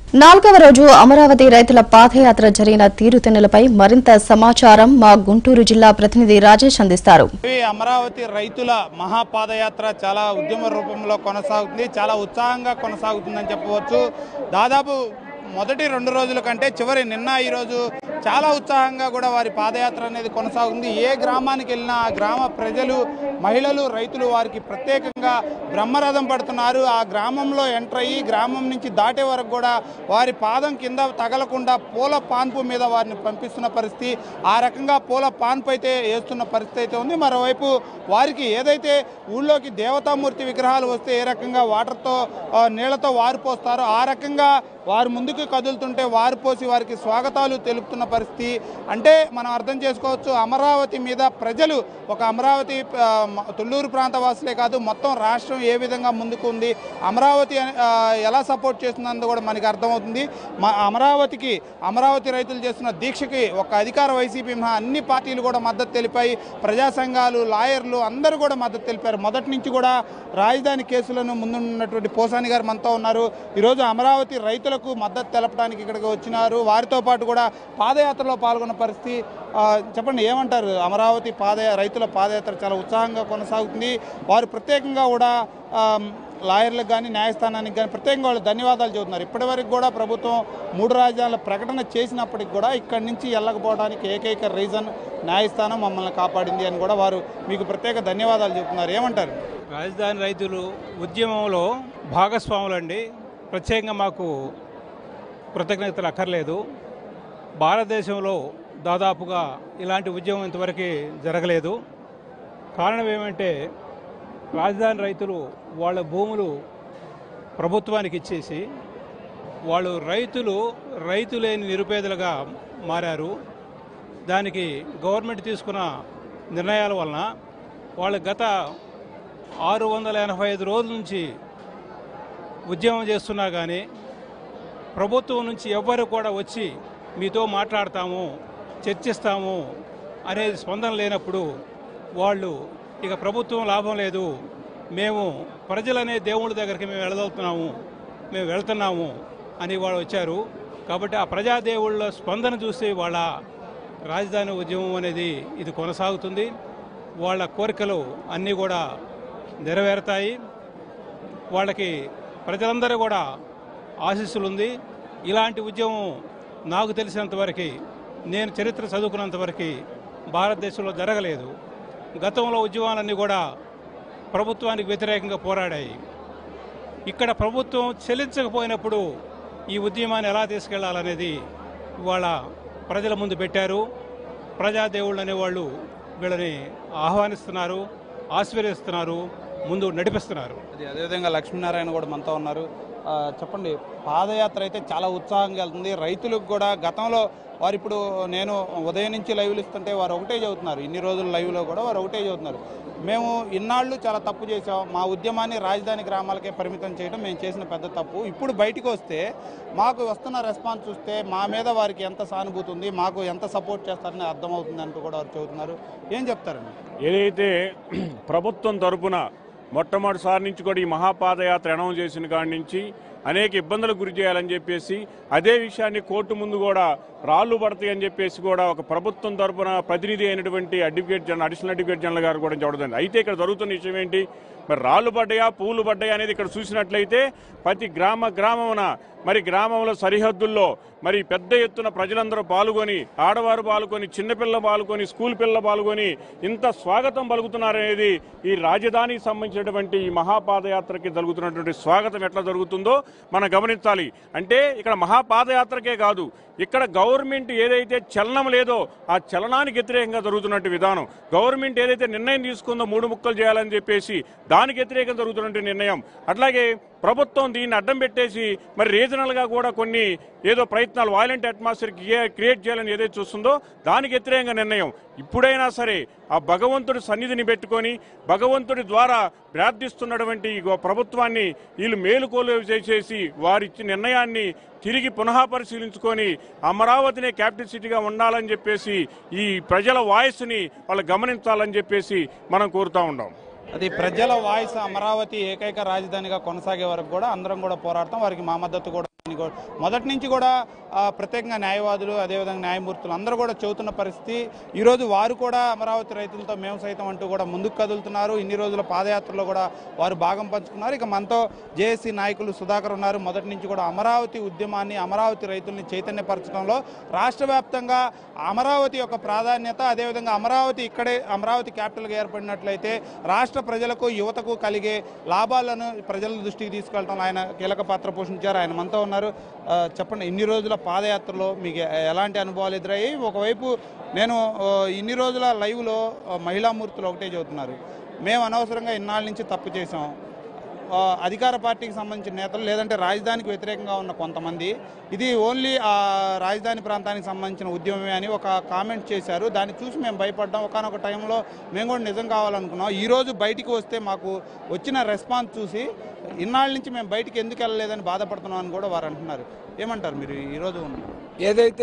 నాలుగవ రోజు అమరావతి రైతుల పాదయాత్ర జరిగిన తీరుతెన్నులపై మరింత సమాచారం మా గుంటూరు జిల్లా ప్రతినిధి రాజేష్ అందిస్తారు ఈ అమరావతి రైతుల మహాపాదయాత్ర చాలా ఉద్యమ రూపంలో కొనసాగుతుంది చాలా ఉత్సాహంగా కొనసాగుతుందని చెప్పవచ్చు దాదాపు మొదటి రెండు రోజుల కంటే చివరి నిన్న ఈరోజు చాలా ఉత్సాహంగా కూడా వారి పాదయాత్ర అనేది కొనసాగుతుంది ఏ గ్రామానికి వెళ్ళినా ఆ గ్రామ ప్రజలు మహిళలు రైతులు వారికి ప్రత్యేకంగా బ్రహ్మరథం పడుతున్నారు ఆ గ్రామంలో ఎంటర్ అయ్యి గ్రామం నుంచి దాటే వరకు కూడా వారి పాదం కింద తగలకుండా పూల పాన్పు మీద వారిని పంపిస్తున్న పరిస్థితి ఆ రకంగా పూల పాన్పు అయితే వేస్తున్న పరిస్థితి అయితే ఉంది మరోవైపు వారికి ఏదైతే ఊళ్ళోకి దేవతామూర్తి విగ్రహాలు వస్తే ఏ రకంగా వాటర్తో ఆ, నీళ్లతో వారు పోస్తారో ఆ రకంగా వారు ముందుకు కదులుతుంటే వారు పోసి వారికి స్వాగతాలు తెలుపుతున్న పరిస్థితి అంటే మనం అర్థం చేసుకోవచ్చు అమరావతి మీద ప్రజలు ఒక అమరావతి ఆ, మ- తుళ్ళూరు ప్రాంత వాసులే కాదు మొత్తం రాష్ట్రం ఏ విధంగా ముందుకు ఉంది అమరావతి అనే- ఆ, ఎలా సపోర్ట్ చేస్తుందో కూడా మనకి అర్థమవుతుంది మా అమరావతికి అమరావతి రైతులు చేస్తున్న దీక్షకి ఒక అధికార వైసీపీ మినహా అన్ని పార్టీలు కూడా మద్దతు తెలిపాయి ప్రజా సంఘాలు లాయర్లు అందరూ కూడా మద్దతు తెలిపారు మొదటి నుంచి కూడా రాజధాని కేసులను ముందున్నటువంటి పోసాని గారు మనతో ఉన్నారు ఈరోజు అమరావతి రైతులకు మద్దతు తెలపడానికి ఇక్కడికి వచ్చినారు వారితో పాటు కూడా పాదయాత్రలో పాల్గొన్న పరిస్థితి ఆ, చెప్పండి ఏమంటారు అమరావతి పాద రైతుల పాదయాత్ర చాలా ఉత్సాహంగా కొనసాగుతుంది వారు ప్రత్యేకంగా కూడా ఆ, లాయర్లకు కానీ న్యాయస్థానానికి కానీ ప్రత్యేకంగా వాళ్ళు ధన్యవాదాలు చెబుతున్నారు ఇప్పటివరకు కూడా ప్రభుత్వం మూడు రాజ్యాల ప్రకటన చేసినప్పటికి కూడా ఇక్కడి నుంచి వెళ్ళకపోవడానికి ఏకైక రీజన్ న్యాయస్థానం మమ్మల్ని కాపాడింది అని కూడా వారు మీకు ప్రత్యేక ధన్యవాదాలు చెబుతున్నారు ఏమంటారు రాజధాని రైతులు ఉద్యమంలో భాగస్వాములండి ప్రత్యేకంగా మాకు కృతజ్ఞతలు అక్కర్లేదు భారతదేశంలో దాదాపుగా ఇలాంటి ఉద్యమం ఇంతవరకు జరగలేదు కారణం ఏమంటే రాజధాని రైతులు వాళ్ళ భూములు ప్రభుత్వానికి ఇచ్చేసి వాళ్ళు రైతులు రైతు లేని నిరుపేదలుగా మారారు దానికి గవర్నమెంట్ తీసుకున్న నిర్ణయాల వలన వాళ్ళు గత ఆరు వందల ఎనభై ఐదు రోజుల నుంచి ఉద్యమం చేస్తున్నా కానీ ప్రభుత్వం నుంచి ఎవ్వరు కూడా వచ్చి మీతో మాట్లాడతాము చర్చిస్తాము అనేది స్పందన లేనప్పుడు వాళ్ళు ఇక ప్రభుత్వం లాభం లేదు మేము ప్రజలనే దేవుళ్ళ దగ్గరికి మేము వెళ్ళదలుతున్నాము మేము వెళ్తున్నాము అని వాళ్ళు వచ్చారు కాబట్టి ఆ ప్రజాదేవుళ్ళ స్పందన చూసి వాళ్ళ రాజధాని ఉద్యమం అనేది ఇది కొనసాగుతుంది వాళ్ళ కోరికలు అన్నీ కూడా నెరవేరుతాయి వాళ్ళకి ప్రజలందరూ కూడా ఆశీస్సులు ఉంది ఇలాంటి ఉద్యమం నాకు తెలిసినంత వరకు నేను చరిత్ర చదువుకున్నంత వరకు భారతదేశంలో జరగలేదు గతంలో ఉద్యమాలన్నీ కూడా ప్రభుత్వానికి వ్యతిరేకంగా పోరాడాయి ఇక్కడ ప్రభుత్వం చెల్లించకపోయినప్పుడు ఈ ఉద్యమాన్ని ఎలా తీసుకెళ్లాలనేది ఇవాళ ప్రజల ముందు పెట్టారు ప్రజాదేవుళ్ళు అనేవాళ్ళు వీళ్ళని ఆహ్వానిస్తున్నారు ఆశీర్వదిస్తున్నారు ముందు నడిపిస్తున్నారు అది అదేవిధంగా లక్ష్మీనారాయణ కూడా మనతో ఉన్నారు ఆ, చెప్పండి పాదయాత్ర అయితే చాలా ఉత్సాహంగా వెళ్తుంది రైతులకు కూడా గతంలో వారు ఇప్పుడు నేను ఉదయం నుంచి లైవ్లు ఇస్తుంటే వారు ఒకటే చదువుతున్నారు ఇన్ని రోజులు లైవ్లో కూడా వారు ఒకటే చదువుతున్నారు మేము ఇన్నాళ్ళు చాలా తప్పు చేసాం మా ఉద్యమాన్ని రాజధాని గ్రామాలకే పరిమితం చేయడం మేము చేసిన పెద్ద తప్పు ఇప్పుడు బయటికి వస్తే మాకు వస్తున్న రెస్పాన్స్ చూస్తే మా మీద వారికి ఎంత సానుభూతి ఉంది మాకు ఎంత సపోర్ట్ చేస్తారని అర్థమవుతుంది అంటూ కూడా వారు చెబుతున్నారు ఏం చెప్తారండి ఏదైతే ప్రభుత్వం తరపున మొట్టమొదటిసారి నుంచి కూడా ఈ మహాపాదయాత్ర అనౌన్స్ చేసిన కాడి నుంచి అనేక ఇబ్బందులకు గురి చేయాలని చెప్పేసి అదే విషయాన్ని కోర్టు ముందు కూడా రాళ్లు పడతాయి అని చెప్పేసి కూడా ఒక ప్రభుత్వం తరపున ప్రతినిధి అయినటువంటి advocate general additional advocate general గారు కూడా చూడదండి అయితే ఇక్కడ జరుగుతున్న విషయం ఏంటి మరి రాళ్ళు పడ్డాయా పూలు పడ్డాయా అనేది ఇక్కడ చూసినట్లయితే ప్రతి గ్రామ గ్రామమున మరి గ్రామంలో సరిహద్దుల్లో మరి పెద్ద ఎత్తున ప్రజలందరూ పాల్గొని ఆడవారు పాల్గొని చిన్నపిల్ల పాల్గొని స్కూల్ పిల్లలు పాల్గొని ఇంత స్వాగతం పలుకుతున్నారనేది ఈ రాజధానికి సంబంధించినటువంటి ఈ మహాపాదయాత్రకి జరుగుతున్నటువంటి స్వాగతం ఎట్లా జరుగుతుందో మనం గమనించాలి అంటే ఇక్కడ మహాపాదయాత్రకే కాదు ఇక్కడ గవర్నమెంట్ ఏదైతే చలనం లేదో ఆ చలనానికి వ్యతిరేకంగా జరుగుతున్నట్టు విధానం గవర్నమెంట్ ఏదైతే నిర్ణయం తీసుకుందో మూడు ముక్కలు చేయాలని చెప్పేసి దానికి వ్యతిరేకంగా జరుగుతున్నట్టు నిర్ణయం అట్లాగే ప్రభుత్వం దీన్ని అడ్డం పెట్టేసి మరి రీజనల్గా కూడా కొన్ని ఏదో ప్రయత్నాలు వాయిలెంట్ అట్మాస్ఫియర్ క్రియేట్ చేయాలని ఏదైతే చూస్తుందో దానికి వ్యతిరేకంగా నిర్ణయం ఇప్పుడైనా సరే ఆ భగవంతుడి సన్నిధిని పెట్టుకొని భగవంతుడి ద్వారా ప్రార్థిస్తున్నటువంటి ఈ ప్రభుత్వాన్ని వీళ్ళు మేలుకోలు చేసేసి వారిచ్చిన నిర్ణయాన్ని తిరిగి పునః పరిశీలించుకొని అమరావతినే క్యాపిటల్ సిటీగా ఉండాలని చెప్పేసి ఈ ప్రజల వాయిస్ని వాళ్ళు గమనించాలని చెప్పేసి మనం కోరుతా ఉన్నాం అది ప్రజల వాయిస్ అమరావతి ఏకైక రాజధానిగా కొనసాగే వరకు కూడా అందరం కూడా పోరాడతాం వారికి మా మద్దతు కూడా అని కూడా- మొదటి నుంచి కూడా ఆ, ప్రత్యేకంగా న్యాయవాదులు అదేవిధంగా న్యాయమూర్తులు అందరూ కూడా చెబుతున్న పరిస్థితి ఈరోజు వారు కూడా అమరావతి రైతులతో మేము సైతం అంటూ కూడా ముందుకు కదులుతున్నారు ఇన్ని రోజుల పాదయాత్రలో కూడా వారు భాగం పంచుకున్నారు ఇక మనతో జేఏసీ నాయకులు సుధాకర్ ఉన్నారు మొదటి నుంచి కూడా అమరావతి ఉద్యమాన్ని అమరావతి రైతుల్ని చైతన్యపరచడంలో రాష్ట్ర వ్యాప్తంగా అమరావతి యొక్క ప్రాధాన్యత అదేవిధంగా అమరావతి ఇక్కడే అమరావతి క్యాపిటల్గా ఏర్పడినట్లయితే రాష్ట్ర ప్రజలకు యువతకు కలిగే లాభాలను ప్రజల దృష్టికి తీసుకెళ్ళడం ఆయన కీలక పాత్ర పోషించారు ఆయన మనతో ఉన్నారు ఆ, చెప్పండి ఇన్ని రోజుల పాదయాత్రలో మీకు ఎ- ఎలాంటి అనుభవాలు ఎదురయ్యాయి ఒకవైపు నేను ఆ, ఇన్ని రోజుల లైవ్లో ఆ, మహిళామూర్తులు ఒకటే చెబుతున్నారు మేము అనవసరంగా ఇన్నాళ్ళ నుంచి తప్పు చేసాం ఆ, అధికార పార్టీకి సంబంధించిన నేతలు లేదంటే రాజధానికి వ్యతిరేకంగా ఉన్న కొంతమంది ఇది ఓన్లీ ఆ రాజధాని ప్రాంతానికి సంబంధించిన ఉద్యమమే అని ఒక కామెంట్ చేశారు దాన్ని చూసి మేము భయపడ్డాం ఒకనొక టైంలో మేము కూడా నిజం కావాలనుకున్నాం ఈ రోజు బయటికి వస్తే మాకు వచ్చిన రెస్పాన్స్ చూసి ఇన్నాళ్ళ నుంచి మేము బయటికి ఎందుకు వెళ్ళలేదని బాధపడుతున్నాం అని కూడా వారు అంటున్నారు ఏమంటారు మీరు ఈరోజు ఏదైతే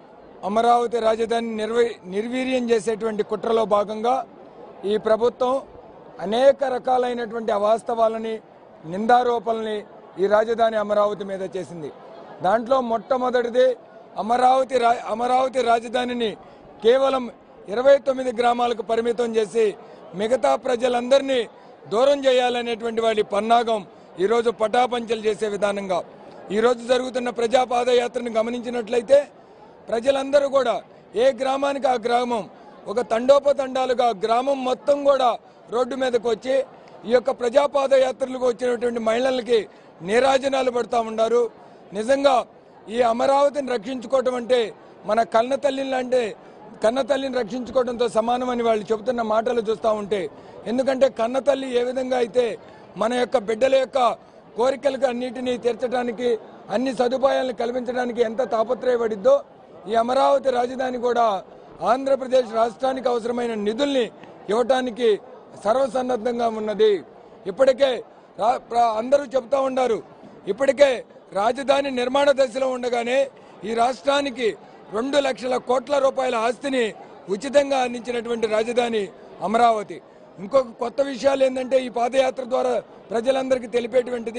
అమరావతి రాజధాని నిర్వి నిర్వీర్యం చేసేటువంటి కుట్రలో భాగంగా ఈ ప్రభుత్వం అనేక రకాలైనటువంటి అవాస్తవాలని నిందారోపణల్ని ఈ రాజధాని అమరావతి మీద చేసింది దాంట్లో మొట్టమొదటిది అమరావతి రా అమరావతి రాజధానిని కేవలం ఇరవై తొమ్మిది గ్రామాలకు పరిమితం చేసి మిగతా ప్రజలందరినీ దూరం చేయాలనేటువంటి వాడి పన్నాగం ఈరోజు పటాపంచలు చేసే విధానంగా ఈరోజు జరుగుతున్న ప్రజా పాదయాత్రను గమనించినట్లయితే ప్రజలందరూ కూడా ఏ గ్రామానికి ఆ గ్రామం ఒక తండోపతండాలుగా గ్రామం మొత్తం కూడా రోడ్డు మీదకు వచ్చి ఈ యొక్క ప్రజా పాదయాత్రలకు వచ్చినటువంటి మహిళలకి నీరాజనాలు పడుతూ ఉన్నారు నిజంగా ఈ అమరావతిని రక్షించుకోవటం అంటే మన కన్న తల్లిని అంటే కన్న తల్లిని రక్షించుకోవడంతో సమానమని వాళ్ళు చెబుతున్న మాటలు చూస్తూ ఉంటే ఎందుకంటే కన్న తల్లి ఏ విధంగా అయితే మన యొక్క బిడ్డల యొక్క కోరికలకు అన్నిటినీ తీర్చడానికి అన్ని సదుపాయాలను కల్పించడానికి ఎంత తాపత్రయపడిద్దో ఈ అమరావతి రాజధాని కూడా ఆంధ్రప్రదేశ్ రాష్ట్రానికి అవసరమైన నిధుల్ని ఇవ్వటానికి సర్వసన్నద్ధంగా ఉన్నది ఇప్పటికే రా- ప్ర- అందరూ చెప్తా ఉన్నారు ఇప్పటికే రాజధాని నిర్మాణ దశలో ఉండగానే ఈ రాష్ట్రానికి రెండు లక్షల కోట్ల రూపాయల ఆస్తిని ఉచితంగా అందించినటువంటి రాజధాని అమరావతి ఇంకొక కొత్త విషయాలు ఏంటంటే ఈ పాదయాత్ర ద్వారా ప్రజలందరికీ తెలిపేటువంటిది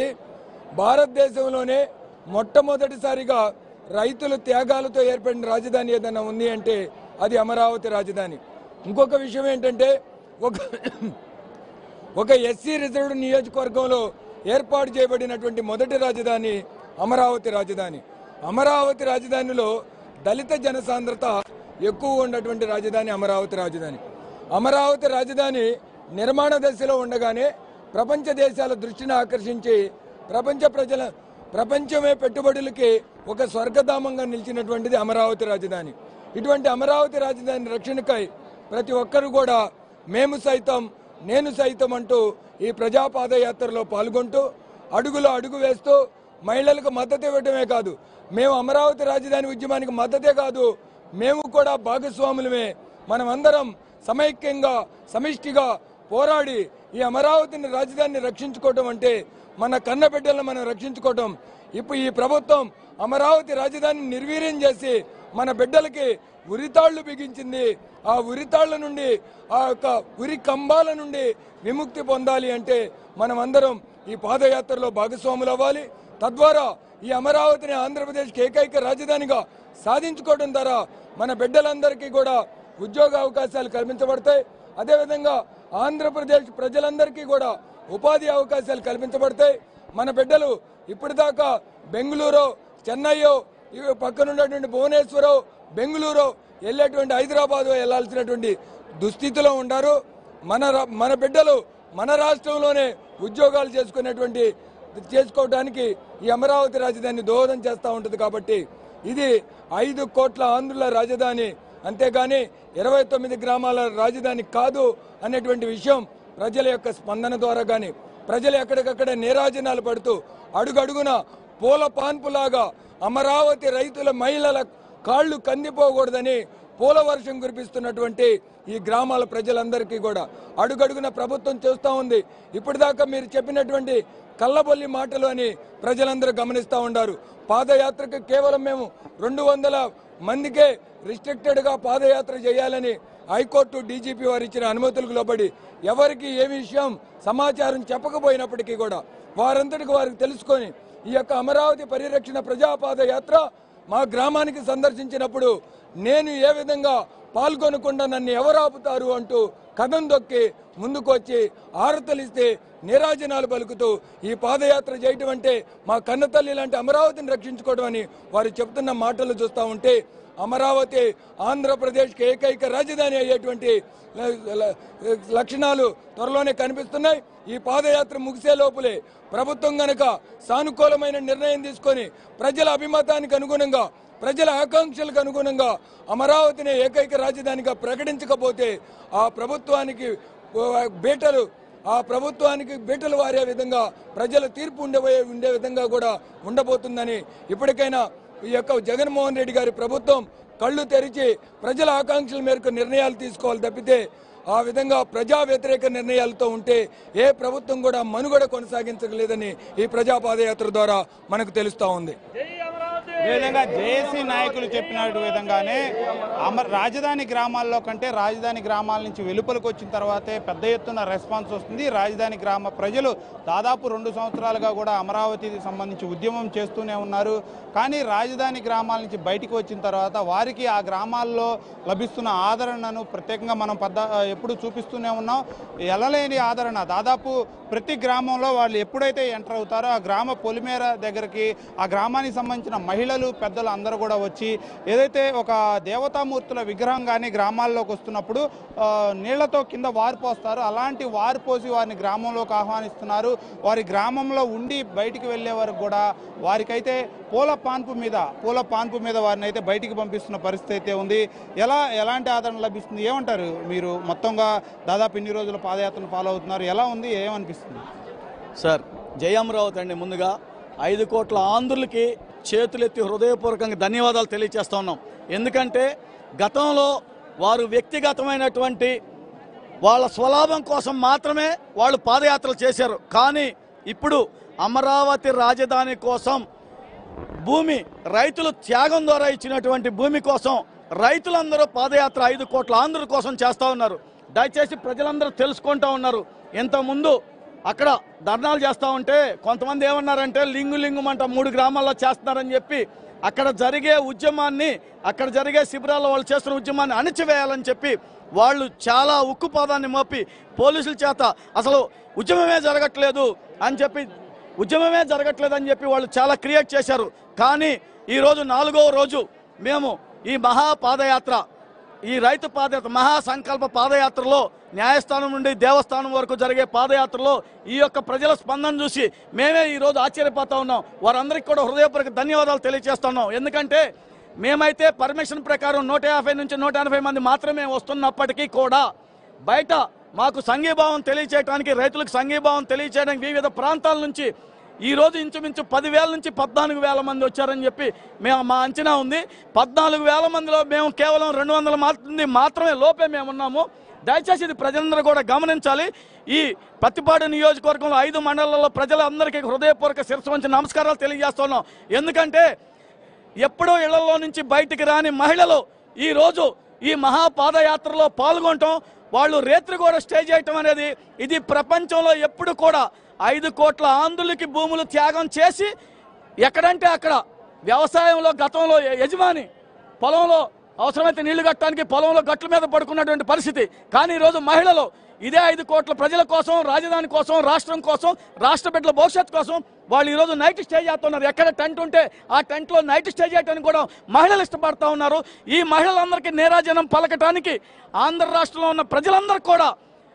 భారతదేశంలోనే మొట్టమొదటిసారిగా రైతుల త్యాగాలతో ఏర్పడిన రాజధాని ఏదైనా ఉంది అంటే అది అమరావతి రాజధాని ఇంకొక విషయం ఏంటంటే ఒక ఒక ఎస్సీ రిజర్వ్డ్ నియోజకవర్గంలో ఏర్పాటు చేయబడినటువంటి మొదటి రాజధాని అమరావతి రాజధాని అమరావతి రాజధానిలో దళిత జనసాంద్రత ఎక్కువ ఉన్నటువంటి రాజధాని అమరావతి రాజధాని అమరావతి రాజధాని నిర్మాణ దశలో ఉండగానే ప్రపంచ దేశాల దృష్టిని ఆకర్షించి ప్రపంచ ప్రజల ప్రపంచమే పెట్టుబడులకి ఒక స్వర్గధామంగా నిలిచినటువంటిది అమరావతి రాజధాని ఇటువంటి అమరావతి రాజధాని రక్షణకై ప్రతి ఒక్కరు కూడా మేము సైతం నేను సైతం అంటూ ఈ ప్రజా పాదయాత్రలో పాల్గొంటూ అడుగులో అడుగు వేస్తూ మహిళలకు మద్దతు ఇవ్వడమే కాదు మేము అమరావతి రాజధాని ఉద్యమానికి మద్దతే కాదు మేము కూడా భాగస్వాములమే మనమందరం సమైక్యంగా సమిష్టిగా పోరాడి ఈ అమరావతిని రాజధానిని రక్షించుకోవటం అంటే మన కన్న బిడ్డలను మనం రక్షించుకోవటం ఇప్పుడు ఈ ప్రభుత్వం అమరావతి రాజధానిని నిర్వీర్యం చేసి మన బిడ్డలకి ఉరితాళ్లు బిగించింది ఆ ఉరితాళ్ల నుండి ఆ యొక్క ఉరి కంబాల నుండి విముక్తి పొందాలి అంటే మనమందరం ఈ పాదయాత్రలో భాగస్వాములు అవ్వాలి తద్వారా ఈ అమరావతిని ఆంధ్రప్రదేశ్కి ఏకైక రాజధానిగా సాధించుకోవడం ద్వారా మన బిడ్డలందరికీ కూడా ఉద్యోగ అవకాశాలు కల్పించబడతాయి అదేవిధంగా ఆంధ్రప్రదేశ్ ప్రజలందరికీ కూడా ఉపాధి అవకాశాలు కల్పించబడతాయి మన బిడ్డలు ఇప్పటిదాకా బెంగళూరు చెన్నైయో ఇవి పక్కనున్నటువంటి భువనేశ్వరం బెంగళూరు వెళ్ళేటువంటి హైదరాబాద్ వెళ్లాల్సినటువంటి దుస్థితిలో ఉండారు మన రా- మన బిడ్డలు మన రాష్ట్రంలోనే ఉద్యోగాలు చేసుకునేటువంటి చేసుకోవడానికి ఈ అమరావతి రాజధాని దోహదం చేస్తూ ఉంటుంది కాబట్టి ఇది ఐదు కోట్ల ఆంధ్రుల రాజధాని అంతేగాని ఇరవై తొమ్మిది గ్రామాల రాజధాని కాదు అనేటువంటి విషయం ప్రజల యొక్క స్పందన ద్వారా కానీ ప్రజలు ఎక్కడికక్కడ నీరాజనాలు పడుతూ అడుగడుగున పూల పాన్పులాగా అమరావతి రైతుల మహిళల కాళ్ళు కందిపోకూడదని పూల వర్షం కురిపిస్తున్నటువంటి ఈ గ్రామాల ప్రజలందరికీ కూడా అడుగడుగున ప్రభుత్వం చూస్తూ ఉంది ఇప్పటిదాకా మీరు చెప్పినటువంటి కళ్ళబొల్లి మాటలు అని ప్రజలందరూ గమనిస్తూ ఉన్నారు పాదయాత్రకు కేవలం మేము రెండు వందల మందికే రిస్ట్రిక్టెడ్గా పాదయాత్ర చేయాలని హైకోర్టు డీజీపీ వారు ఇచ్చిన అనుమతులకు లోబడి ఎవరికి ఏ విషయం సమాచారం చెప్పకపోయినప్పటికీ కూడా వారంతటికి వారికి తెలుసుకొని ఈ యొక్క అమరావతి పరిరక్షణ ప్రజాపాద యాత్ర మా గ్రామానికి సందర్శించినప్పుడు నేను ఏ విధంగా పాల్గొనకుండా నన్ను ఎవరు ఆపుతారు అంటూ కథం దొక్కి ముందుకు వచ్చి ఆరతలిస్తే నిరాజనాలు పలుకుతూ ఈ పాదయాత్ర చేయటం అంటే మా కన్నతల్లి లాంటి అమరావతిని రక్షించుకోవడం అని వారు చెప్తున్న మాటలు చూస్తూ ఉంటే అమరావతి ఆంధ్రప్రదేశ్కి ఏకైక రాజధాని అయ్యేటువంటి ల- ల- లక్షణాలు త్వరలోనే కనిపిస్తున్నాయి ఈ పాదయాత్ర ముగిసే లోపులే ప్రభుత్వం గనక సానుకూలమైన నిర్ణయం తీసుకొని ప్రజల అభిమతానికి అనుగుణంగా ప్రజల ఆకాంక్షలకు అనుగుణంగా అమరావతిని ఏకైక రాజధానిగా ప్రకటించకపోతే ఆ ప్రభుత్వానికి బీటలు ఆ ప్రభుత్వానికి బీటలు వారే విధంగా ప్రజల తీర్పు ఉండబోయే ఉండే విధంగా కూడా ఉండబోతుందని ఇప్పటికైనా ఈ యొక్క జగన్మోహన్ రెడ్డి గారి ప్రభుత్వం కళ్ళు తెరిచి ప్రజల ఆకాంక్షల మేరకు నిర్ణయాలు తీసుకోవాలి తప్పితే ఆ విధంగా ప్రజా వ్యతిరేక నిర్ణయాలతో ఉంటే ఏ ప్రభుత్వం కూడా మనుగడ కొనసాగించలేదని ఈ ప్రజా పాదయాత్ర ద్వారా మనకు తెలుస్తా ఉంది ఈ విధంగా జేఏసీ నాయకులు చెప్పిన విధంగానే అమర రాజధాని గ్రామాల్లో కంటే రాజధాని గ్రామాల నుంచి వెలుపలకు వచ్చిన తర్వాతే పెద్ద ఎత్తున రెస్పాన్స్ వస్తుంది రాజధాని గ్రామ ప్రజలు దాదాపు రెండు సంవత్సరాలుగా కూడా అమరావతికి సంబంధించి ఉద్యమం చేస్తూనే ఉన్నారు కానీ రాజధాని గ్రామాల నుంచి బయటికి వచ్చిన తర్వాత వారికి ఆ గ్రామాల్లో లభిస్తున్న ఆదరణను ప్రత్యేకంగా మనం పద్ద ఎప్పుడు చూపిస్తూనే ఉన్నాం ఎలలేని ఆదరణ దాదాపు ప్రతి గ్రామంలో వాళ్ళు ఎప్పుడైతే ఎంటర్ అవుతారో ఆ గ్రామ పొలిమేర దగ్గరికి ఆ గ్రామానికి సంబంధించిన మహిళలు పెద్దలు అందరూ కూడా వచ్చి ఏదైతే ఒక దేవతామూర్తుల విగ్రహం కానీ గ్రామాల్లోకి వస్తున్నప్పుడు ఆ, నీళ్లతో కింద వారు పోస్తారు అలాంటి వారు పోసి వారిని గ్రామంలోకి ఆహ్వానిస్తున్నారు వారి గ్రామంలో ఉండి బయటికి వెళ్ళే వరకు కూడా వారికైతే పూల పాన్పు మీద పూల పాన్పు మీద వారిని అయితే బయటికి పంపిస్తున్న పరిస్థితి అయితే ఉంది ఎలా ఎలాంటి ఆదరణ లభిస్తుంది ఏమంటారు మీరు మొత్తంగా దాదాపు ఇన్ని రోజుల పాదయాత్రను ఫాలో అవుతున్నారు ఎలా ఉంది ఏమనిపిస్తుంది సార్ జయమరావతి అండి ముందుగా ఐదు కోట్ల ఆంధ్రులకి చేతులెత్తి హృదయపూర్వకంగా ధన్యవాదాలు తెలియజేస్తా ఉన్నాం ఎందుకంటే గతంలో వారు వ్యక్తిగతమైనటువంటి వాళ్ళ స్వలాభం కోసం మాత్రమే వాళ్ళు పాదయాత్రలు చేశారు కానీ ఇప్పుడు అమరావతి రాజధాని కోసం భూమి రైతులు త్యాగం ద్వారా ఇచ్చినటువంటి భూమి కోసం రైతులందరూ పాదయాత్ర ఐదు కోట్ల ఆంధ్రుల కోసం చేస్తా ఉన్నారు దయచేసి ప్రజలందరూ తెలుసుకుంటా ఉన్నారు ఇంతకుముందు అక్కడ ధర్నాలు చేస్తా ఉంటే కొంతమంది ఏమన్నారంటే లింగు లింగుమంట మూడు గ్రామాల్లో చేస్తున్నారని చెప్పి అక్కడ జరిగే ఉద్యమాన్ని అక్కడ జరిగే శిబిరాల్లో వాళ్ళు చేస్తున్న ఉద్యమాన్ని అణిచివేయాలని చెప్పి వాళ్ళు చాలా ఉక్కుపాదాన్ని మోపి పోలీసుల చేత అసలు ఉద్యమమే జరగట్లేదు అని చెప్పి ఉద్యమమే జరగట్లేదని చెప్పి వాళ్ళు చాలా క్రియేట్ చేశారు కానీ ఈరోజు నాలుగో రోజు మేము ఈ మహా పాదయాత్ర ఈ రైతు పాదయాత్ర మహా సంకల్ప పాదయాత్రలో న్యాయస్థానం నుండి దేవస్థానం వరకు జరిగే పాదయాత్రలో ఈ యొక్క ప్రజల స్పందన చూసి మేమే ఈ రోజు ఆశ్చర్యపోతా ఉన్నాం వారందరికీ కూడా హృదయపూర్వక ధన్యవాదాలు తెలియజేస్తున్నాం ఎందుకంటే మేమైతే పర్మిషన్ ప్రకారం నూట యాభై నుంచి నూట ఎనభై మంది మాత్రమే వస్తున్నప్పటికీ కూడా బయట మాకు సంఘీభావం తెలియచేయడానికి రైతులకు సంఘీభావం తెలియచేయడానికి వివిధ ప్రాంతాల నుంచి ఈ రోజు ఇంచుమించు పదివేల నుంచి పద్నాలుగు వేల మంది వచ్చారని చెప్పి మేము మా అంచనా ఉంది పద్నాలుగు వేల మందిలో మేము కేవలం రెండు వందల మంది మాత్రమే లోపే మేము ఉన్నాము దయచేసి ఇది ప్రజలందరూ కూడా గమనించాలి ఈ పత్తిపాడు నియోజకవర్గంలో ఐదు మండలాల్లో ప్రజలందరికీ హృదయపూర్వక శిరస్సు వంచి నమస్కారాలు తెలియజేస్తున్నాం ఎందుకంటే ఎప్పుడో ఇళ్లలో నుంచి బయటికి రాని మహిళలు ఈ రోజు ఈ మహాపాదయాత్రలో పాల్గొనటం వాళ్ళు రేత్రి కూడా స్టే చేయటం అనేది ఇది ప్రపంచంలో ఎప్పుడు కూడా ఐదు కోట్ల ఆంధ్రులకి భూములు త్యాగం చేసి ఎక్కడంటే అక్కడ వ్యవసాయంలో గతంలో య- యజమాని పొలంలో అవసరమైతే నీళ్లు కట్టడానికి పొలంలో గట్ల మీద పడుకున్నటువంటి పరిస్థితి కానీ ఈరోజు మహిళలు ఇదే ఐదు కోట్ల ప్రజల కోసం రాజధాని కోసం రాష్ట్రం కోసం రాష్ట్ర బిడ్డల భవిష్యత్తు కోసం వాళ్ళు ఈరోజు నైట్ స్టే చేస్తున్నారు ఎక్కడ టెంట్ ఉంటే ఆ టెంట్లో నైట్ స్టే చేయడానికి కూడా మహిళలు ఇష్టపడతా ఉన్నారు ఈ మహిళలందరికీ నేరాజనం పలకటానికి ఆంధ్ర రాష్ట్రంలో ఉన్న ప్రజలందరూ కూడా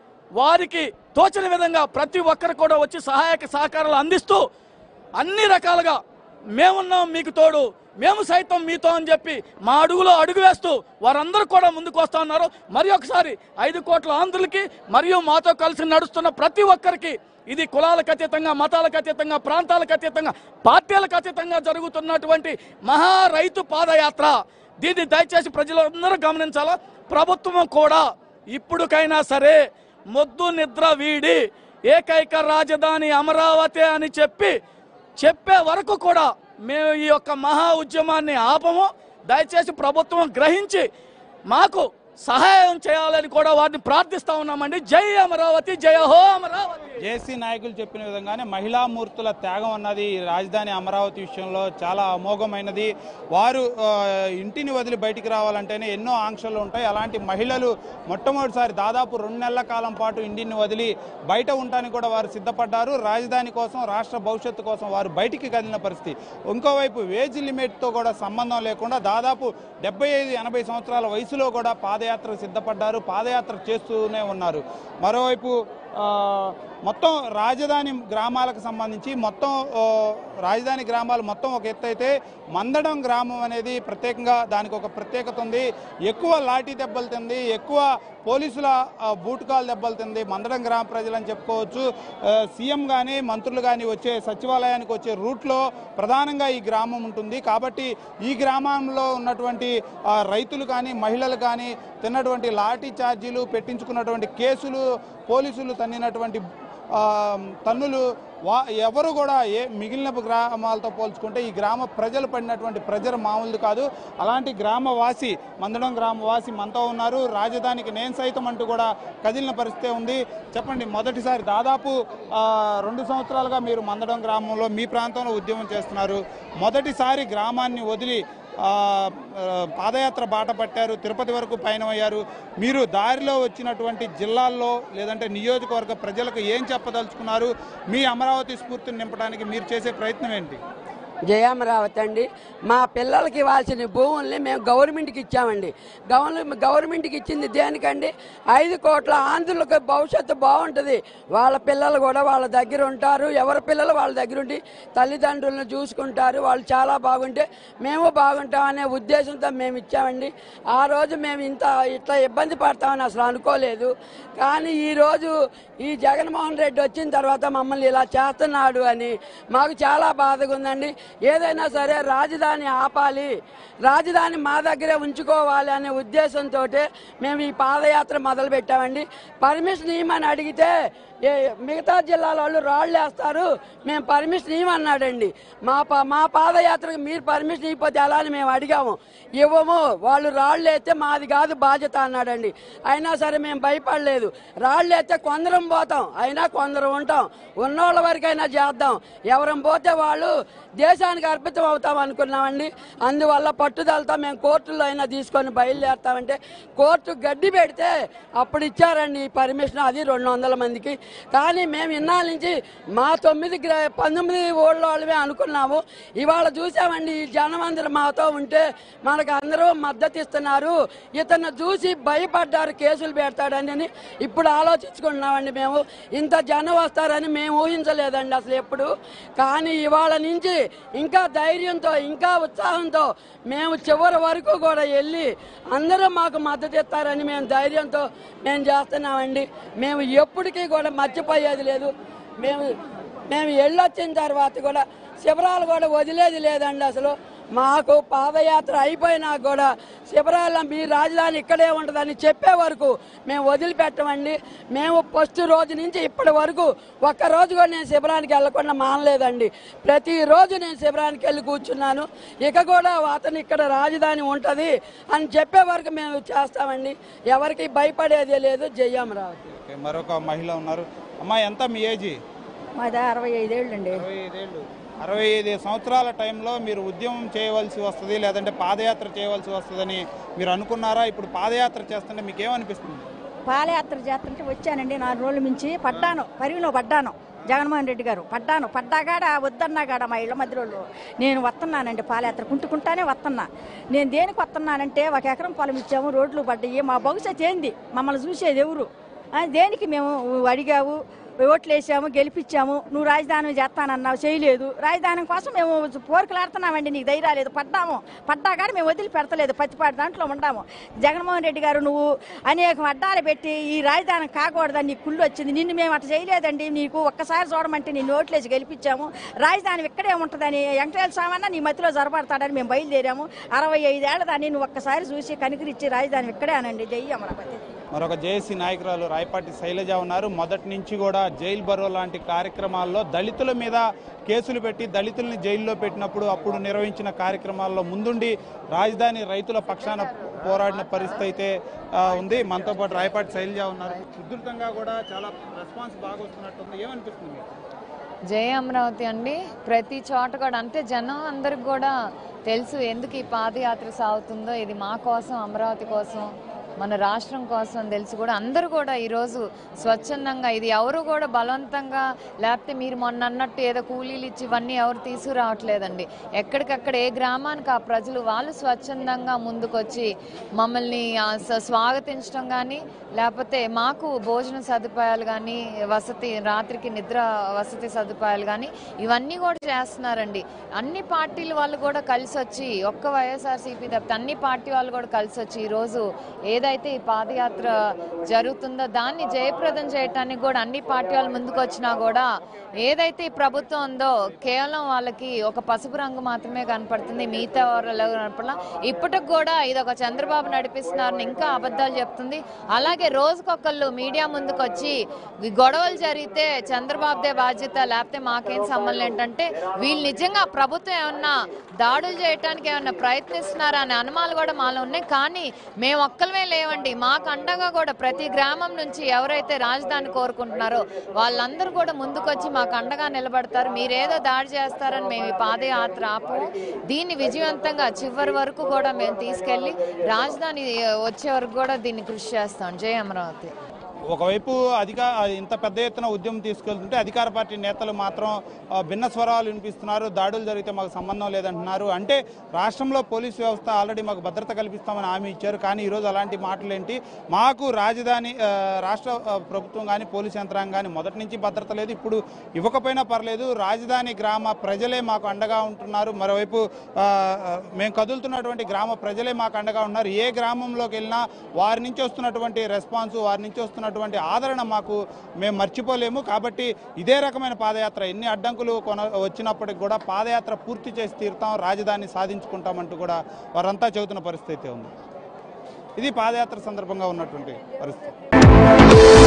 వారికి తోచిన విధంగా ప్రతి ఒక్కరు కూడా వచ్చి సహాయక సహకారాలు అందిస్తూ అన్ని రకాలుగా మేమున్నాం మీకు తోడు మేము సైతం మీతో అని చెప్పి మా అడుగులో అడుగు వేస్తూ వారందరూ కూడా ముందుకు వస్తా ఉన్నారు మరి ఒకసారి ఐదు కోట్ల ఆంధ్రులకి మరియు మాతో కలిసి నడుస్తున్న ప్రతి ఒక్కరికి ఇది కులాలకు అతీతంగా మతాలకు అతీతంగా ప్రాంతాలకు అతీతంగా పార్టీలకు అతీతంగా జరుగుతున్నటువంటి మహా రైతు పాదయాత్ర దీన్ని దయచేసి ప్రజలందరూ గమనించాలా ప్రభుత్వం కూడా ఇప్పుడుకైనా సరే మొద్దు నిద్ర వీడి ఏకైక రాజధాని అమరావతి అని చెప్పి చెప్పే వరకు కూడా మేము ఈ యొక్క మహా ఉద్యమాన్ని ఆపము దయచేసి ప్రభుత్వం గ్రహించి మాకు సహాయం చేయాలని కూడా వారిని ప్రార్థిస్తా ఉన్నామండి జై అమరావతి జయ హో అమరావతి జేసీ నాయకులు చెప్పిన విధంగానే మహిళా మూర్తుల త్యాగం అన్నది ఈ రాజధాని అమరావతి విషయంలో చాలా అమోఘమైనది వారు ఆ, ఇంటిని వదిలి బయటికి రావాలంటేనే ఎన్నో ఆంక్షలు ఉంటాయి అలాంటి మహిళలు మొట్టమొదటిసారి దాదాపు రెండు నెలల కాలం పాటు ఇంటిని వదిలి బయట ఉండటానికి కూడా వారు సిద్ధపడ్డారు రాజధాని కోసం రాష్ట్ర భవిష్యత్తు కోసం వారు బయటికి కదిలిన పరిస్థితి ఇంకోవైపు వేజ్ లిమిట్తో కూడా సంబంధం లేకుండా దాదాపు డెబ్బై ఐదు ఎనభై సంవత్సరాల వయసులో కూడా పాదయాత్రకు సిద్ధపడ్డారు పాదయాత్ర చేస్తూనే ఉన్నారు మరోవైపు ఆ, మొత్తం రాజధాని గ్రామాలకు సంబంధించి మొత్తం ఆ, రాజధాని గ్రామాలు మొత్తం ఒక ఎత్తు అయితే మందడం గ్రామం అనేది ప్రత్యేకంగా దానికి ఒక ప్రత్యేకత ఉంది ఎక్కువ లాఠీ దెబ్బలు తింది ఎక్కువ పోలీసుల ఆ, బూటుకాలు దెబ్బలు తింది మందడం గ్రామ ప్రజలని చెప్పుకోవచ్చు ఆ, సీఎం కానీ మంత్రులు కానీ వచ్చే సచివాలయానికి వచ్చే రూట్లో ప్రధానంగా ఈ గ్రామం ఉంటుంది కాబట్టి ఈ గ్రామంలో ఉన్నటువంటి ఆ, రైతులు కానీ మహిళలు కానీ తిన్నటువంటి లాఠీ ఛార్జీలు పెట్టించుకున్నటువంటి కేసులు పోలీసులు తన్నినటువంటి ఆ, తన్నులు వా ఎవరు కూడా ఏ మిగిలిన గ్రామాలతో పోల్చుకుంటే ఈ గ్రామ ప్రజలు పడినటువంటి ప్రజలు మామూలు కాదు అలాంటి గ్రామవాసి మందడం గ్రామవాసి మనతో ఉన్నారు రాజధానికి నేను సైతం అంటూ కూడా కదిలిన పరిస్థితి ఉంది చెప్పండి మొదటిసారి దాదాపు ఆ, రెండు సంవత్సరాలుగా మీరు మందడం గ్రామంలో మీ ప్రాంతంలో ఉద్యమం చేస్తున్నారు మొదటిసారి గ్రామాన్ని వదిలి ఆ, ఆ, పాదయాత్ర బాట పట్టారు తిరుపతి వరకు పయనమయ్యారు మీరు దారిలో వచ్చినటువంటి జిల్లాల్లో లేదంటే నియోజకవర్గ ప్రజలకు ఏం చెప్పదలుచుకున్నారు మీ అమరావతి స్ఫూర్తిని నింపడానికి మీరు చేసే ప్రయత్నం ఏంటి జయామరావతి అండి మా పిల్లలకి ఇవ్వాల్సిన భూముల్ని మేము గవర్నమెంట్కి ఇచ్చామండి గవర్న గవర్నమెంట్కి ఇచ్చింది దేనికండి ఐదు కోట్ల ఆంధ్రులకు భవిష్యత్తు బాగుంటుంది వాళ్ళ పిల్లలు కూడా వాళ్ళ దగ్గర ఉంటారు ఎవరి పిల్లలు వాళ్ళ దగ్గర ఉండి తల్లిదండ్రులను చూసుకుంటారు వాళ్ళు చాలా బాగుంటే మేము బాగుంటాం అనే ఉద్దేశంతో మేము ఇచ్చామండి ఆ రోజు మేము ఇంత ఇట్లా ఇబ్బంది పడతామని అసలు అనుకోలేదు కానీ ఈరోజు ఈ జగన్మోహన్ రెడ్డి వచ్చిన తర్వాత మమ్మల్ని ఇలా చేస్తున్నాడు అని మాకు చాలా బాధగా ఉందండి ఏదైనా సరే రాజధాని ఆపాలి రాజధాని మా దగ్గరే ఉంచుకోవాలి అనే ఉద్దేశంతో మేము ఈ పాదయాత్ర మొదలు పెట్టామండి పర్మిషన్ ఇవ్వమని అడిగితే ఏ మిగతా జిల్లాల వాళ్ళు రాళ్ళు వేస్తారు మేము పర్మిషన్ ఇవ్వమన్నాడండి మా పా మా పాదయాత్రకు మీరు పర్మిషన్ ఇవ్వకపోతే ఎలా అని మేము అడిగాము ఇవ్వము వాళ్ళు రాళ్ళు వేస్తే మాది కాదు బాధ్యత అన్నాడండి అయినా సరే మేము భయపడలేదు రాళ్ళు వేస్తే కొందరం పోతాం అయినా కొందరం ఉంటాం ఉన్నోళ్ళ వరకైనా చేద్దాం ఎవరం పోతే వాళ్ళు దేశానికి అర్పితం అవుతాం అనుకున్నామండి అందువల్ల పట్టుదలతో మేము కోర్టులో అయినా తీసుకొని బయలుదేరుతామంటే కోర్టు గడ్డి పెడితే అప్పుడు ఇచ్చారండి ఈ పర్మిషన్ అది రెండు వందల మందికి కానీ మేము ఇన్నాళ్ళ నుంచి మా తొమ్మిది గ్రా పంతొమ్మిది ఊళ్ళ వాళ్ళమే అనుకున్నాము ఇవాళ చూసామండి ఈ జనం అందరూ మాతో ఉంటే మనకు అందరూ మద్దతు ఇస్తున్నారు ఇతను చూసి భయపడ్డారు కేసులు పెడతాడని అని ఇప్పుడు ఆలోచించుకుంటున్నామండి మేము ఇంత జనం వస్తారని మేము ఊహించలేదండి అసలు ఎప్పుడు కానీ ఇవాళ నుంచి ఇంకా ధైర్యంతో ఇంకా ఉత్సాహంతో మేము చివరి వరకు కూడా వెళ్ళి అందరూ మాకు మద్దతు ఇస్తారని మేము ధైర్యంతో మేము చేస్తున్నామండి మేము ఎప్పటికీ కూడా మర్చిపోయేది లేదు మేము మేము వెళ్ళొచ్చిన తర్వాత కూడా శిబిరాలు కూడా వదిలేది లేదండి అసలు మాకు పాదయాత్ర అయిపోయినా కూడా శిబిరాల మీ రాజధాని ఇక్కడే ఉంటుందని చెప్పే వరకు మేము వదిలిపెట్టమండి మేము ఫస్ట్ రోజు నుంచి ఇప్పటి వరకు ఒక్క రోజు కూడా నేను శిబిరానికి వెళ్ళకుండా మానలేదండి ప్రతిరోజు నేను శిబిరానికి వెళ్ళి కూర్చున్నాను ఇక కూడా అతను ఇక్కడ రాజధాని ఉంటుంది అని చెప్పే వరకు మేము చేస్తామండి ఎవరికి భయపడేదే లేదు జయ్యామరావతి ఓకే, మరొక మహిళ ఉన్నారు అమ్మా ఎంత మీ ఏజీ మాది అరవై ఐదేళ్ళు అండి అరవై ఐదేళ్ళు అరవై ఐదు సంవత్సరాల టైంలో మీరు ఉద్యమం చేయవలసి వస్తుంది లేదంటే పాదయాత్ర చేయవలసి వస్తుందని మీరు అనుకున్నారా ఇప్పుడు పాదయాత్ర చేస్తుంటే మీకు ఏమనిపిస్తుంది పాదయాత్ర చేస్తుంటే వచ్చానండి నాలుగు రోజుల నుంచి పడ్డాను పరివిలో పడ్డాను జగన్మోహన్ రెడ్డి గారు పడ్డాను పడ్డాగాడ వద్దన్నాగాడ మా ఇళ్ళ మధ్యలో నేను వస్తున్నానండి పాదయాత్ర కుంటుకుంటానే వస్తున్నా నేను దేనికి వస్తున్నానంటే ఒక ఎకరం పొలం ఇచ్చాము రోడ్లు పడ్డాయి మా భవిష్యత్ ఏంది మమ్మల్ని చూసేది ఎవరు ఆ, దేనికి మేము అడిగావు ఓట్లు వేసాము గెలిపించాము నువ్వు రాజధాని చేస్తానన్నావు చేయలేదు రాజధాని కోసం మేము పోరుకులాడుతున్నామండి నీకు ధైర్యం లేదు పడ్డాము పడ్డాక మేము వదిలి పెడతలేదు పత్తిపాటి దాంట్లో ఉండాము జగన్మోహన్ రెడ్డి గారు నువ్వు అనేక అడ్డాలు పెట్టి ఈ రాజధాని కాకూడదని నీకు కుళ్ళు వచ్చింది నిన్ను మేము అట్లా చేయలేదండి నీకు ఒక్కసారి చూడమంటే నిన్ను ఓట్లేసి గెలిపించాము రాజధాని ఇక్కడే ఉంటుందని వెంకటేశ్వర స్వామి నీ మధ్యలో జరపడతాడని మేము బయలుదేరాము అరవై ఐదేళ్ల దాన్ని నువ్వు ఒక్కసారి చూసి కనికరించి రాజధాని ఇక్కడే అనండి జై అమరావతి మరొక జేఏసీ నాయకురాలు రాయపాటి శైలజ ఉన్నారు మొదటి నుంచి కూడా జైల్ బరో లాంటి కార్యక్రమాల్లో దళితుల మీద కేసులు పెట్టి దళితుల్ని జైల్లో పెట్టినప్పుడు అప్పుడు నిర్వహించిన కార్యక్రమాల్లో ముందుండి రాజధాని రైతుల పక్షాన పోరాడిన పరిస్థితి అయితే ఆ, ఉంది మనతో పాటు రాయపాటి శైలజ ఉన్నారు ఉధృతంగా కూడా చాలా రెస్పాన్స్ బాగా వస్తున్నట్టుంది ఏమనిపిస్తుంది మీకు జయ అమరావతి అండి ప్రతి చోట కూడా అంటే జనం అందరికి కూడా తెలుసు ఎందుకు ఈ పాదయాత్ర సాగుతుందో ఇది మా కోసం అమరావతి కోసం మన రాష్ట్రం కోసం అని తెలిసి కూడా అందరూ కూడా ఈరోజు స్వచ్ఛందంగా ఇది ఎవరు కూడా బలవంతంగా లేకపోతే మీరు మొన్న అన్నట్టు ఏదో కూలీలు ఇచ్చి ఇవన్నీ ఎవరు తీసుకురావట్లేదండి ఎక్కడికక్కడ ఏ గ్రామానికి ఆ ప్రజలు వాళ్ళు స్వచ్ఛందంగా ముందుకొచ్చి మమ్మల్ని ఆ, స- స్వాగతించడం కానీ లేకపోతే మాకు భోజన సదుపాయాలు కానీ వసతి రాత్రికి నిద్ర వసతి సదుపాయాలు కానీ ఇవన్నీ కూడా చేస్తున్నారండి అన్ని పార్టీల వాళ్ళు కూడా కలిసి వచ్చి ఒక్క వైఎస్ఆర్సీపీ తప్పితే అన్ని పార్టీ వాళ్ళు కూడా కలిసి వచ్చి ఈరోజు ఏదైతే ఈ పాదయాత్ర జరుగుతుందో దాన్ని జయప్రదం చేయటానికి కూడా అన్ని పార్టీ వాళ్ళు ముందుకు వచ్చినా కూడా ఏదైతే ఈ ప్రభుత్వం ఉందో కేవలం వాళ్ళకి ఒక పసుపు రంగు మాత్రమే కనపడుతుంది మిగతా వాళ్ళు కనపడాల ఇప్పటికి కూడా ఇది ఒక చంద్రబాబు నడిపిస్తున్నారని ఇంకా అబద్ధాలు చెప్తుంది అలాగే రోజుకొకళ్ళు మీడియా ముందుకు వచ్చి ఈ గొడవలు జరిగితే చంద్రబాబుదే బాధ్యత లేకపోతే మాకేం సంబంధం ఏంటంటే వీళ్ళు నిజంగా ప్రభుత్వం ఏమన్నా దాడులు చేయడానికి ఏమన్నా ప్రయత్నిస్తున్నారా అనే అనుమానాలు కూడా మాలో ఉన్నాయి కానీ మేము ఒక్కలమే లేవండి మాకు అండగా కూడా ప్రతి గ్రామం నుంచి ఎవరైతే రాజధాని కోరుకుంటున్నారో వాళ్ళందరూ కూడా ముందుకొచ్చి మాకు అండగా నిలబడతారు మీరేదో దాడి చేస్తారని మేము ఈ పాదయాత్ర ఆపము దీన్ని విజయవంతంగా చివరి వరకు కూడా మేము తీసుకెళ్లి రాజధాని వచ్చే వరకు కూడా దీన్ని కృషి చేస్తాం జై అమరావతి ఒకవైపు అధిక ఇంత పెద్ద ఎత్తున ఉద్యమం తీసుకెళ్తుంటే అధికార పార్టీ నేతలు మాత్రం ఆ, భిన్న స్వరాలు వినిపిస్తున్నారు దాడులు జరిగితే మాకు సంబంధం లేదంటున్నారు అంటే రాష్ట్రంలో పోలీస్ వ్యవస్థ ఆల్రెడీ మాకు భద్రత కల్పిస్తామని హామీ ఇచ్చారు కానీ ఈరోజు అలాంటి మాటలు ఏంటి మాకు రాజధాని ఆ, రాష్ట్ర ఆ, ప్రభుత్వం కానీ పోలీస్ యంత్రాంగం కానీ మొదటి నుంచి భద్రత లేదు ఇప్పుడు ఇవ్వకపోయినా పర్లేదు రాజధాని గ్రామ ప్రజలే మాకు అండగా ఉంటున్నారు మరోవైపు ఆ, ఆ, మేము కదులుతున్నటువంటి గ్రామ ప్రజలే మాకు అండగా ఉన్నారు ఏ గ్రామంలోకి వెళ్ళినా వారి నుంచి వస్తున్నటువంటి రెస్పాన్స్ వారి నుంచి వస్తున్నటువంటి ఆదరణ మాకు మేము మర్చిపోలేము కాబట్టి ఇదే రకమైన పాదయాత్ర ఎన్ని అడ్డంకులు కొన వచ్చినప్పటికి కూడా పాదయాత్ర పూర్తి చేసి తీరుతాం రాజధాని సాధించుకుంటామంటూ కూడా వారంతా చెబుతున్న పరిస్థితి అయితే ఉంది ఇది పాదయాత్ర సందర్భంగా ఉన్నటువంటి పరిస్థితి